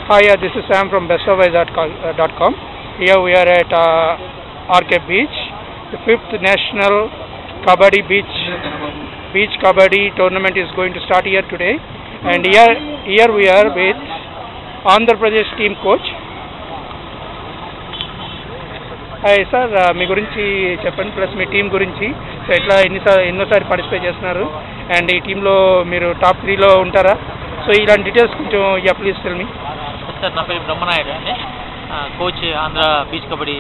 Hi, uh, this is Sam from bestofways.com. Here we are at uh, RK Beach, the fifth national Kabaddi Beach Beach Kabaddi tournament is going to start here today, and here here we are with Andhra Pradesh team coach. Hi sir మీ గురించి చెప్పండి plus మీ team గురించి so ఎట్లా ఎన్నిసార్లు ఎన్నోసారి participate చేస్తున్నారు and ఈ టీంలో మీరు టాప్ త్రీలో ఉంటారా సో ఇలాంటి డీటెయిల్స్ కొంచెం yeah please tell me sir నా పేరు బ్రహ్మనాయుడు అండి ఆ, coach Andhra beach kabaddi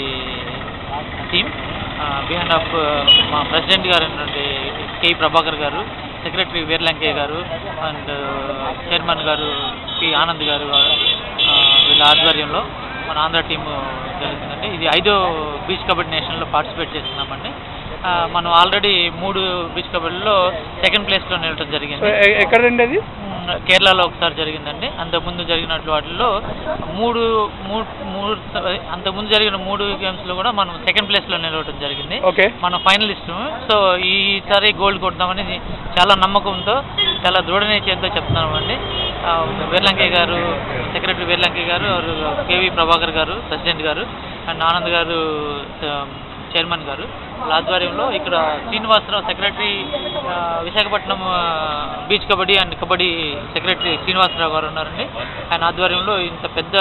team బిహాండ్ ఆఫ్ మా ప్రెసిడెంట్ గారు అయినటువంటి కె ప్రభాకర్ గారు సెక్రటరీ వీర్లంకే గారు అండ్ చైర్మన్ గారు పి ఆనంద్ గారు ఆ, వీళ్ళ ఆధ్వర్యంలో మన ఆంధ్ర టీము జరుగుతుందండి ఇది ఐదో బీచ్ కబడ్డీ నేషనల్లో పార్టిసిపేట్ చేస్తున్నామండి ఆ, మనం ఆల్రెడీ మూడు బీచ్ కబడ్డీలో సెకండ్ ప్లేస్లో నిలవడం సో జరిగింది ఎక్కడండి అది మ్, కేరళలో ఒకసారి జరిగిందండి అంతకుముందు జరిగినట్లు వాటిల్లో మూడు మూడు మూడు అంతకుముందు జరిగిన మూడు గేమ్స్లో కూడా మనం సెకండ్ ప్లేస్లో నిలవడం జరిగింది ఓకే మనం ఫైనలిస్ట్ సో ఈసారి గోల్డ్ కొడతామని చాలా నమ్మకంతో చాలా దృఢ నిశ్చయంతో చెప్తున్నామండి ఆ, వీర్లంకే గారు సెక్రటరీ వీర్లంకే గారు వారు కేవి ప్రభాకర్ గారు ప్రెసిడెంట్ గారు అండ్ ఆనంద్ గారు ఆ, చైర్మన్ గారు వాళ్ళ ఆధ్వర్యంలో ఇక్కడ శ్రీనివాసరావు సెక్రటరీ ఆ, విశాఖపట్నం ఆ, beach kabaddi and kabaddi secretary Srinivasarao గారు ఉన్నారండి ఆయన ఆధ్వర్యంలో ఇంత పెద్ద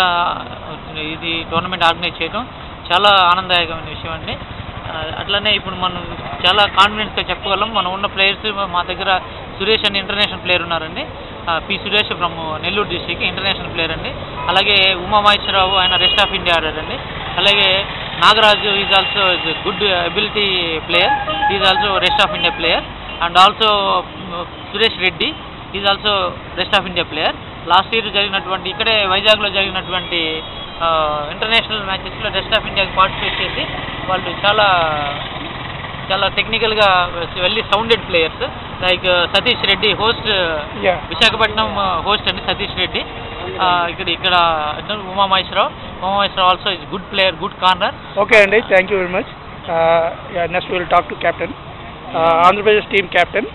ఇది టోర్నమెంట్ ఆర్గనైజ్ చేయడం చాలా ఆనందదాయకమైన విషయం అండి ఆ, అట్లనే ఇప్పుడు మనం చాలా కాన్ఫిడెన్స్గా చెప్పగలం మనం ఉన్న ప్లేయర్స్ మా దగ్గర సురేష్ అని ఇంటర్నేషనల్ ప్లేయర్ ఉన్నారండి ఆ, P Suresh from Nellore district international player అండి అలాగే ఉమా మహేశ్వరరావు ఆయన రెస్ట్ ఆఫ్ ఇండియా ఆడారండి అలాగే Nagaraju is also good ability player is also rest of India player and also Suresh Reddy is also rest of India player last year జరిగినటువంటి ఇక్కడే వైజాగ్లో జరిగినటువంటి ఇంటర్నేషనల్ మ్యాచెస్లో రెస్ట్ ఆఫ్ ఇండియాకి పార్టిసిపేట్ చేసి వాళ్ళు చాలా చాలా టెక్నికల్గా వెళ్ళి sounded players like Satish Reddy host yeah Visakhapatnam host అండి సతీష్ రెడ్డి ఆ, ఇక్కడ ఇక్కడ Uma Maheswararao Uma Maheswararao also is good player good corner okay అండి thank you very much next will talk to captain Andhra Pradesh team captain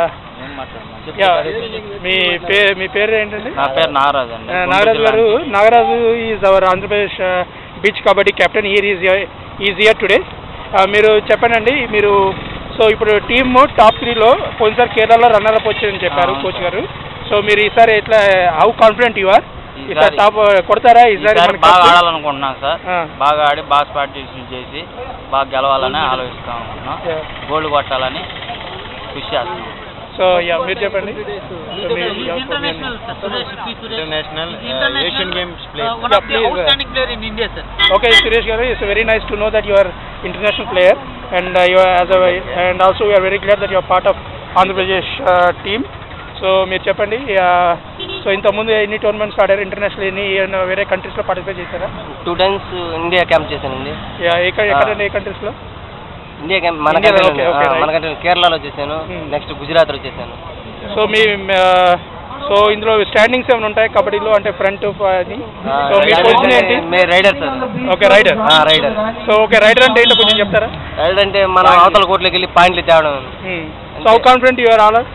yeah మీ పేరు మీ పేరు ఏంటండి నా పేరు నాగరాజ్ అండి Uh, Nagaraju garu Nagaraju is our Andhra Pradesh beach kabaddi captain year is is year today మీరు చెప్పండి మీరు సో ఇప్పుడు టీమ్ టాప్ త్రీలో పోయినసారి కేరళలో రన్నర్ అప్ వచ్చారని చెప్పారు అవును కోచ్ గారు సో మీరు ఈసారి ఎట్లా హౌ కాన్ఫిడెంట్ యు ఆర్ ఈసారి ఈసారి- టాప్ కొడతారా ఈసారి ఈసారి మనకి బాగా cup? ఆడాలనుకుంటున్నాం సార్ ఆ. బాగా ఆడి బాగా పార్టిసిపేట్ చేసి బాగా గెలవాలని ఆలోచిస్తా ఉంటున్నాం Yeah. గోల్డ్ కొట్టాలని కృషి చేస్తున్నాం సో యా మీరు చెప్పండి So, మీరు- yeah, international Suresh P Suresh International, He's uh, international, Asian Games uh, player. one Yeah, of the please, uh, outstanding player in India, sir. Okay, Suresh Garu, it's very nice to know that you are international player and uh, you are as a and also we are very glad that you are part of Andhra Pradesh uh, team. So మీరు చెప్పండి so ఇంతకుముందు ఎన్ని tournaments ఆడారు international ఎన్ని ఏమైనా వేరే కంట్రీస్లో participate చేశారా టూ టైమ్స్ ఇండియా క్యాంప్ చేశానండి యా, ఎక్కడ ఎక్కడండి ఏ కంట్రీస్లో ఇండియా క్యాంప్ మన India లో, కంట్రీలో okay, okay, right. మన కంట్రీ కేరళలో చేశాను Hmm. నెక్స్ట్ గుజరాత్లో చేశాను సో మీ సో ఇందులో స్టాండింగ్స్ ఏమైనా ఉంటాయి కబడ్డీలో అంటే ఫ్రంట్ అని సో మీ పొజిషన్ ఏంటి మే raider sir okay raider raider so okay raider అంటే ఏంటో కొంచెం చెప్తారా రైడర్ అంటే మనం అవతల కోర్టులోకి వెళ్ళి పాయింట్లు తేవడం సో హౌ కాన్ఫిడెంట్ యువర్ ఆలర్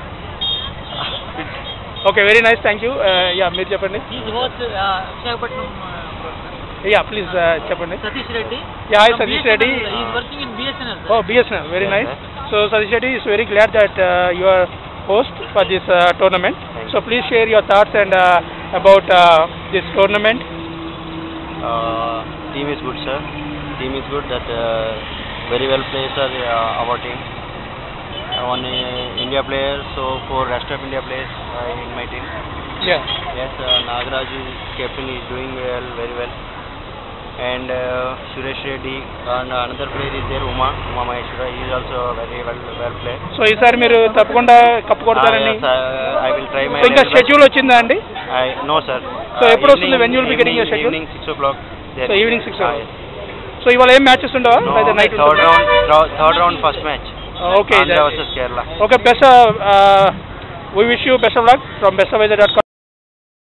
okay very nice thank you yeah మీరు చెప్పండి He's host, uh, Visakhapatnam uh, yeah please చెప్పండి Satish Reddy Yeah, hi, From Satish BSNL, Reddy. He is working in BSNL, sir. ఓ BSNL very nice so Satish Reddy is very glad that you are host for this uh, tournament so please share your thoughts and uh, about uh, this tournament Uh, team is good, sir. Team is good. That uh, very well players are uh, our team. Uh, one uh, India player, so for rest of India players uh, in my team. yeah Yes, uh, Nagaraj is captain is doing well, very well. And uh, Suresh Reddy and another player is there, Uma, Uma Maheshwara. He is also very well well played. సో ఈసారి మీరు తప్పకుండా cup కొడతారని Uh, yes, uh, I will try my సో ఇంకా level best. Schedule వచ్చిందా అండి I no sir. So, ఎప్పుడు వస్తుంది? When you will be getting your schedule? Evening six o'clock. There. So, evening six Ah, o'clock. yes. So ఇవాళ ఏం matches ఉండవా No, లేదా night third round, thro- third round first match. Okay Andhra versus Kerala. Okay best we wish you best of luck from best of dot